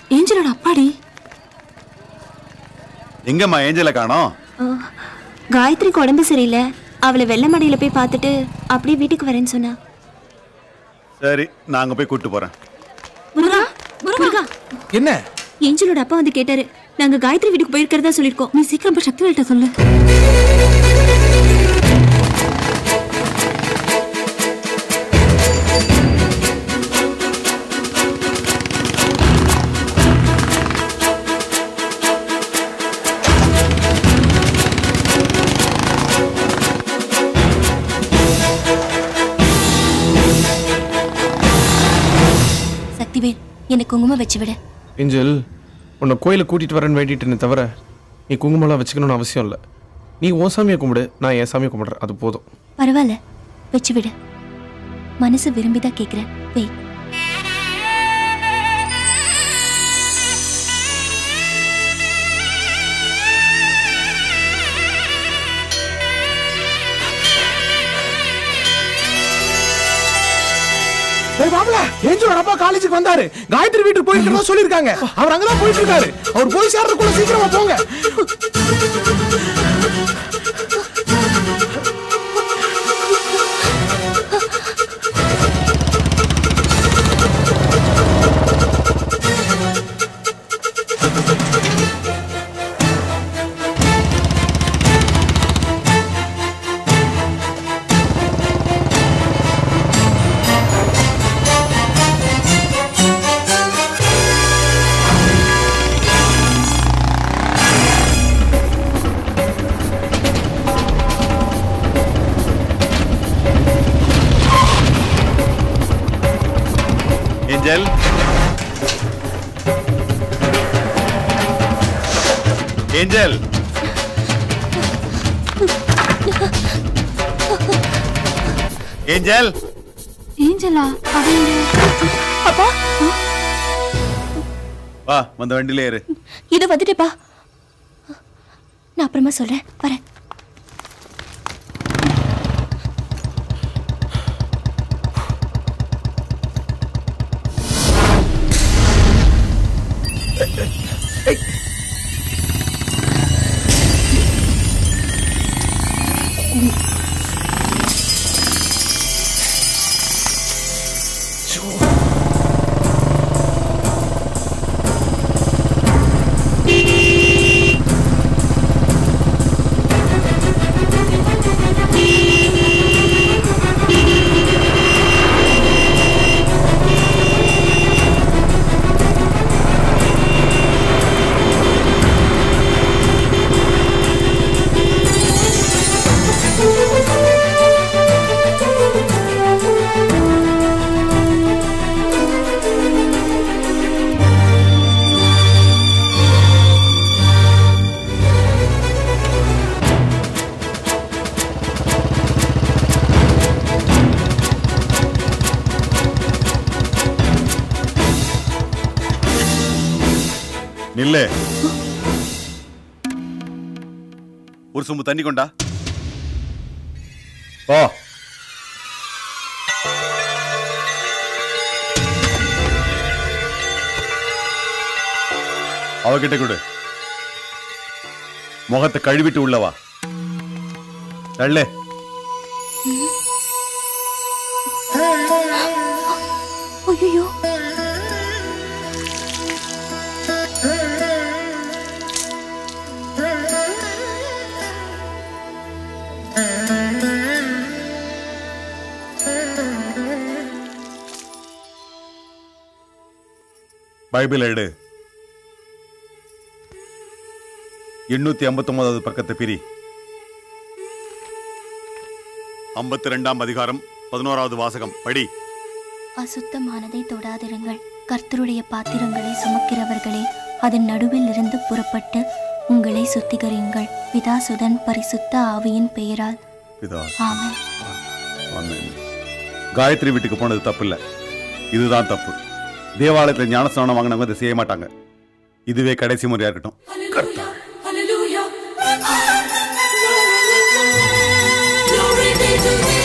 ஏஞ்சலோட அப்பாடி எங்கம்மா ஏஞ்சலை காணோம் காயத்ரிக்கு உடம்பு சரியில்லை அவளை வெள்ளமடையில போய் பார்த்துட்டு அப்படியே வீட்டுக்கு வரேன்னு சொன்னா சரி நான் அங்க போய் கூட்டு போறேன் முருகா முருகா என்ன ஏஞ்சலோட அப்பா வந்து கேட்டாரு நாங்க காயத்ரி வீட்டுக்கு போயிருக்கிறதா சொல்லிருக்கோம் நீ சீக்கிரம் போய் சக்திவேல்கிட்ட சொல்லு சக்திவேல் எனக்கு குங்குமம் வச்சு விட ஏஞ்சல் உன்னை கோயிலுக்கு கூட்டிட்டு வரேன்னு வேண்டிட்டேனே தவிர நீ குங்குமம்லாம் வச்சுக்கணும்னு அவசியம் இல்லை நீ உன் சாமியை கும்பிடு நான் என் சாமியை கும்பிடுறேன் அது போதும் பரவாயில்ல வச்சு விடு மனசு விரும்பிதான் கேக்குறேன் வை டேய் மாப்ள ஏஞ்சலோட அப்பா காலேஜுக்கு வந்தாரு காயத்ரி வீட்டுக்கு போயிருக்கிறதா சொல்லிருக்காங்க அவர் அங்கதான் போயிட்டு இருக்காரு அவர் போய் சேர்றதுக்குள்ள சீக்கிரமா போங்க ஏஞ்சல் ஏஞ்சல் ஏஞ்சல் ஏஞ்சலா அவங்க அப்பா வா வந்து வண்டியில ஏறு இது வந்துட்டேப்பா நான் அப்புறமா சொல்றேன் வரேன் நில்லு ஒரு சொம்பு தண்ணி கொண்டா ஓ அவகிட்ட கொடு முகத்தை கழுவிட்டு உள்ளவா தள்ளு ஐயோ பைபிள் எடு எண்ணூத்தி ஐம்பத்தி ஒன்பதாவது பக்கத்தை பிரி ஐம்பத்தி ரெண்டாம் அதிகாரம் பதினோராவது வாசகம் படி அசுத்தமானதை தொடாதிருங்கள் கர்த்தருடைய பாத்திரங்களை சுமக்கிறவர்களே அதன் நடுவில் இருந்து புறப்பட்டு உங்களை சுத்திகரியுங்கள் பிதாசுதன் பரிசுத்த ஆவியின் பெயரால் பிதா ஆமென் ஆமென். காயத்ரி வீட்டுக்கு போனது தப்பு இல்ல இதுதான் தப்பு தேவாலயத்துல ஞானஸ்தானம் வாங்கினவங்க இதை செய்ய மாட்டாங்க இதுவே கடைசி முறையா இருக்கட்டும் Glory be to the